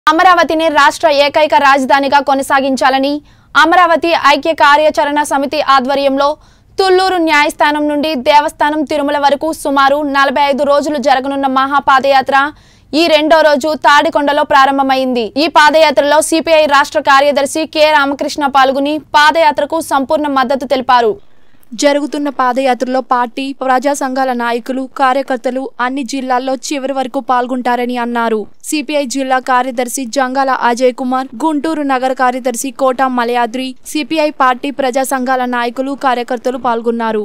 అమరావతిని రాష్ట్ర ఏకైక రాజధానిగా కొనసాగించాలని అమరావతి ఐక్య కార్యాచరణ సమితి ఆధ్వర్యంలో తుళ్లూరు న్యాయస్థానం నుండి దేవస్థానం తిరుమల వరకు సుమారు నలభై ఐదు రోజులు జరగనున్న మహాపాదయాత్ర ఈ రెండో రోజు తాడికొండలో ప్రారంభమైంది ఈ పాదయాత్రలో సిపిఐ రాష్ట్ర కార్యదర్శి కె రామకృష్ణ పాల్గొని పాదయాత్రకు సంపూర్ణ మద్దతు తెలిపారు జరుగుతున్న పాదయాత్రలో పార్టీ ప్రజా సంఘాల నాయకులు కార్యకర్తలు అన్ని జిల్లాల్లో చివరి వరకు పాల్గొంటారని అన్నారు సిపిఐ జిల్లా కార్యదర్శి జంగాల అజయ్ కుమార్ గుంటూరు నగర కార్యదర్శి కోట మలయాద్రి సిపిఐ పార్టీ ప్రజా సంఘాల నాయకులు కార్యకర్తలు పాల్గొన్నారు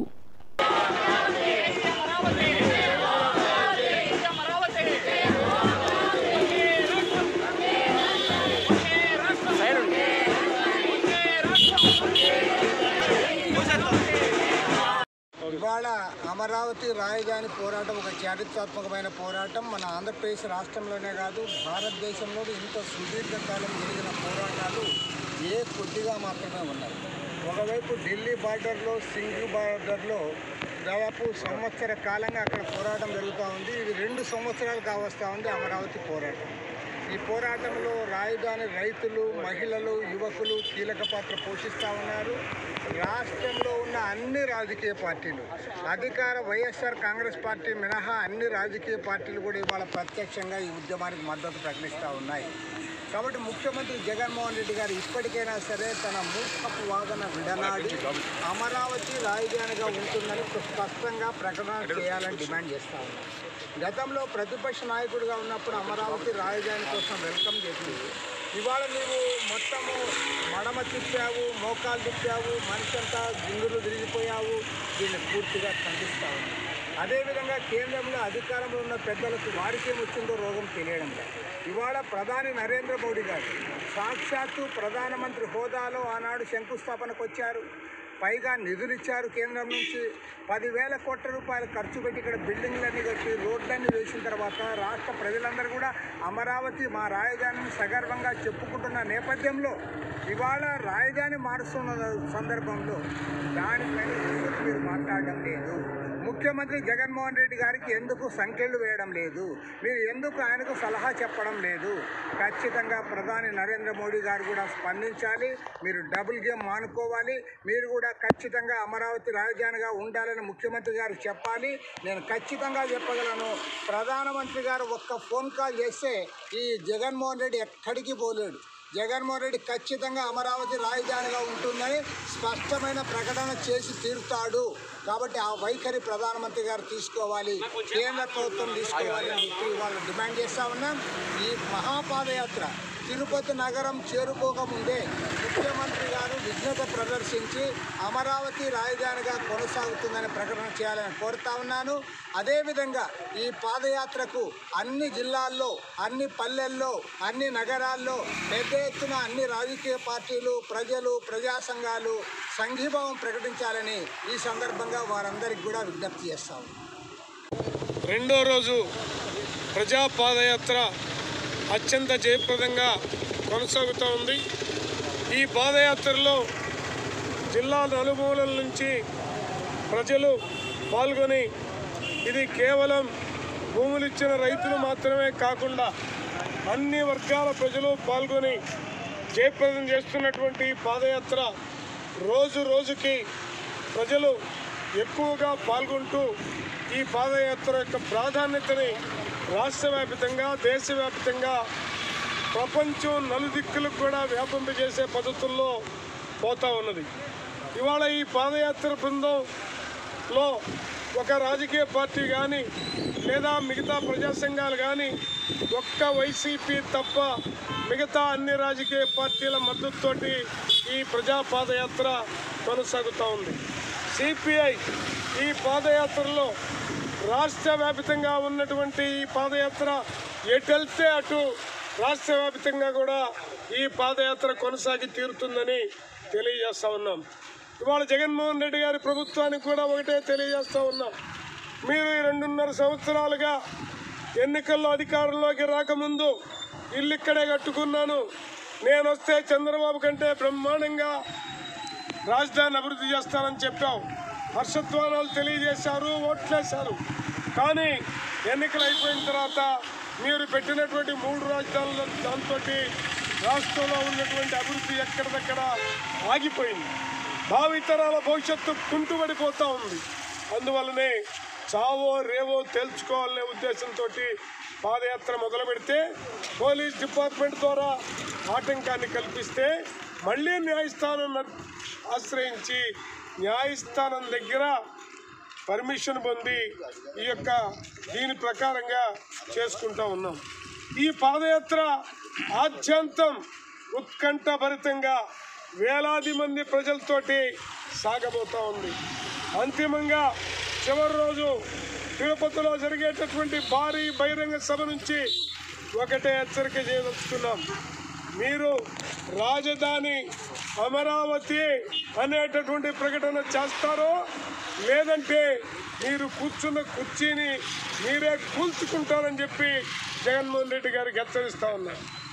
ఇవాళ అమరావతి రాజధాని పోరాటం ఒక చారిత్రాత్మకమైన పోరాటం మన ఆంధ్రప్రదేశ్ రాష్ట్రంలోనే కాదు భారతదేశంలో ఇంత సుదీర్ఘకాలం జరిగిన పోరాటాలు ఏ కొద్దిగా మాత్రమే ఉన్నాయి ఒకవైపు ఢిల్లీ బార్డర్లో సింగ్ బార్డర్లో దాదాపు సంవత్సర కాలంగా అక్కడ పోరాటం జరుగుతూ ఉంది ఇది రెండు సంవత్సరాలు కావస్తూ ఉంది అమరావతి పోరాటం ఈ పోరాటంలో రాజధాని రైతులు మహిళలు యువకులు కీలక పాత్ర పోషిస్తూ ఉన్నారు రాష్ట్రంలో ఉన్న అన్ని రాజకీయ పార్టీలు అధికార వైఎస్ఆర్ కాంగ్రెస్ పార్టీ మినహా అన్ని రాజకీయ పార్టీలు కూడా ఇవాళ ప్రత్యక్షంగా ఈ ఉద్యమానికి మద్దతు ప్రకటిస్తూ ఉన్నాయి కాబట్టి ముఖ్యమంత్రి జగన్మోహన్ రెడ్డి గారు ఇప్పటికైనా సరే తన మూర్ఖపు వాదన విడనాడి అమరావతి రాజధానిగా ఉంటుందని స్పష్టంగా ప్రకటన చేయాలని డిమాండ్ చేస్తూ ఉన్నారు గతంలో ప్రతిపక్ష నాయకుడిగా ఉన్నప్పుడు అమరావతి రాజధాని కోసం వెల్కమ్ చేసింది ఇవాళ నీవు మొత్తము మడమ తిప్పావు మోకాలు తిప్పావు మనిషి అంతా గింగులు తిరిగిపోయావు దీన్ని పూర్తిగా ఖండిస్తా ఉన్నాను అదేవిధంగా కేంద్రంలో అధికారంలో ఉన్న పెద్దలకు వారికి వచ్చిందో రోగం తెలియడం లేదు ఇవాళ ప్రధాని నరేంద్ర మోడీ గారు సాక్షాత్తు ప్రధానమంత్రి హోదాలో ఆనాడు శంకుస్థాపనకు వచ్చారు పైగా నిధులు ఇచ్చారు కేంద్రం నుంచి పదివేల కోట్ల రూపాయలు ఖర్చు పెట్టి ఇక్కడ బిల్డింగ్లన్నీ కట్టి రోడ్లన్నీ వేసిన తర్వాత రాష్ట్ర ప్రజలందరూ కూడా అమరావతి మా రాజధానిని సగర్వంగా చెప్పుకుంటున్న నేపథ్యంలో ఇవాళ రాజధాని మారుస్తున్న సందర్భంలో దానిపైన ఎందుకు మీరు మాట్లాడడం లేదు ముఖ్యమంత్రి జగన్మోహన్ రెడ్డి గారికి ఎందుకు సంఖ్యలు వేయడం లేదు మీరు ఎందుకు ఆయనకు సలహా చెప్పడం లేదు ఖచ్చితంగా ప్రధాని నరేంద్ర మోడీ గారు కూడా స్పందించాలి మీరు డబుల్ గేమ్ మానుకోవాలి మీరు కూడా ఖచ్చితంగా అమరావతి రాజధానిగా ఉండాలని ముఖ్యమంత్రి గారు చెప్పాలి నేను ఖచ్చితంగా చెప్పగలను ప్రధానమంత్రి గారు ఒక్క ఫోన్ కాల్ చేస్తే ఈ జగన్మోహన్ రెడ్డి ఎక్కడికి పోలేడు జగన్మోహన్ రెడ్డి ఖచ్చితంగా అమరావతి రాజధానిగా ఉంటుందని స్పష్టమైన ప్రకటన చేసి తీరుతాడు కాబట్టి ఆ వైఖరి ప్రధానమంత్రి గారు తీసుకోవాలి కేంద్ర ప్రభుత్వం తీసుకోవాలి అని చెప్పి వాళ్ళు డిమాండ్ చేస్తా ఉన్నాం ఈ మహాపాదయాత్ర తిరుపతి నగరం చేరుకోకముందే ముఖ్యమంత్రి గారు విఘ్నత ప్రదర్శించి అమరావతి రాజధానిగా కొనసాగుతుందని ప్రకటన చేయాలని కోరుతా ఉన్నాను అదేవిధంగా ఈ పాదయాత్రకు అన్ని జిల్లాల్లో అన్ని పల్లెల్లో అన్ని నగరాల్లో పెద్ద ఎత్తున అన్ని రాజకీయ పార్టీలు ప్రజలు ప్రజా సంఘాలు సంఘీభావం ప్రకటించాలని ఈ సందర్భంగా వారందరికీ కూడా విజ్ఞప్తి చేస్తాము రెండో రోజు ప్రజా పాదయాత్ర అత్యంత జయప్రదంగా కొనసాగుతూ ఉంది ఈ పాదయాత్రలో జిల్లా నలుమూలల నుంచి ప్రజలు పాల్గొని ఇది కేవలం భూములు ఇచ్చిన రైతులు మాత్రమే కాకుండా అన్ని వర్గాల ప్రజలు పాల్గొని జయప్రదం చేస్తున్నటువంటి ఈ పాదయాత్ర రోజు రోజుకి ప్రజలు ఎక్కువగా పాల్గొంటూ ఈ పాదయాత్ర యొక్క ప్రాధాన్యతని రాష్ట్ర వ్యాప్తంగా దేశవ్యాప్తంగా ప్రపంచం నలుదిక్కులకు కూడా వ్యాపింపజేసే పద్ధతుల్లో పోతా ఉన్నది ఇవాళ ఈ పాదయాత్ర బృందంలో ఒక రాజకీయ పార్టీ కానీ లేదా మిగతా ప్రజా సంఘాలు కానీ ఒక్క వైసీపీ తప్ప మిగతా అన్ని రాజకీయ పార్టీల మద్దతుతోటి ఈ ప్రజా పాదయాత్ర కొనసాగుతూ ఉంది సిపిఐ ఈ పాదయాత్రలో రాష్ట్ర వ్యాప్తంగా ఉన్నటువంటి ఈ పాదయాత్ర ఎటు వెళ్తే అటు రాష్ట్ర వ్యాప్తంగా కూడా ఈ పాదయాత్ర కొనసాగి తీరుతుందని తెలియజేస్తా ఉన్నాం ఇవాళ జగన్మోహన్ రెడ్డి గారి ప్రభుత్వానికి కూడా ఒకటే తెలియజేస్తా ఉన్నాం మీరు ఈ రెండున్నర సంవత్సరాలుగా ఎన్నికల్లో అధికారంలోకి రాకముందు ఇల్లు ఇక్కడే కట్టుకున్నాను నేను వస్తే చంద్రబాబు కంటే బ్రహ్మాండంగా రాజధాని అభివృద్ధి చేస్తానని చెప్పావు హర్షధ్వానాలు తెలియజేశారు ఓట్లేశారు కానీ ఎన్నికలు అయిపోయిన తర్వాత మీరు పెట్టినటువంటి మూడు రాజధానుల దాంతో రాష్ట్రంలో ఉన్నటువంటి అభివృద్ధి ఎక్కడిదక్కడ ఆగిపోయింది భావితరాల భవిష్యత్తు కుంటుపడిపోతూ ఉంది అందువల్లనే చావో రేవో తేల్చుకోవాలనే ఉద్దేశంతో పాదయాత్ర మొదలు పెడితే పోలీస్ డిపార్ట్మెంట్ ద్వారా ఆటంకాన్ని కల్పిస్తే మళ్ళీ న్యాయస్థానం ఆశ్రయించి న్యాయస్థానం దగ్గర పర్మిషన్ పొంది ఈ యొక్క దీని ప్రకారంగా చేసుకుంటా ఉన్నాం ఈ పాదయాత్ర ఆద్యంతం ఉత్కంఠభరితంగా వేలాది మంది ప్రజలతోటి సాగబోతా ఉంది అంతిమంగా చివరి రోజు తిరుపతిలో జరిగేటటువంటి భారీ బహిరంగ సభ నుంచి ఒకటే హెచ్చరిక చేయదలుచుకున్నాం మీరు రాజధాని అమరావతి అనేటటువంటి ప్రకటన చేస్తారో లేదంటే మీరు కూర్చున్న కుర్చీని మీరే కూల్చుకుంటారని చెప్పి జగన్మోహన్ రెడ్డి గారికి హెచ్చరిస్తా ఉన్నారు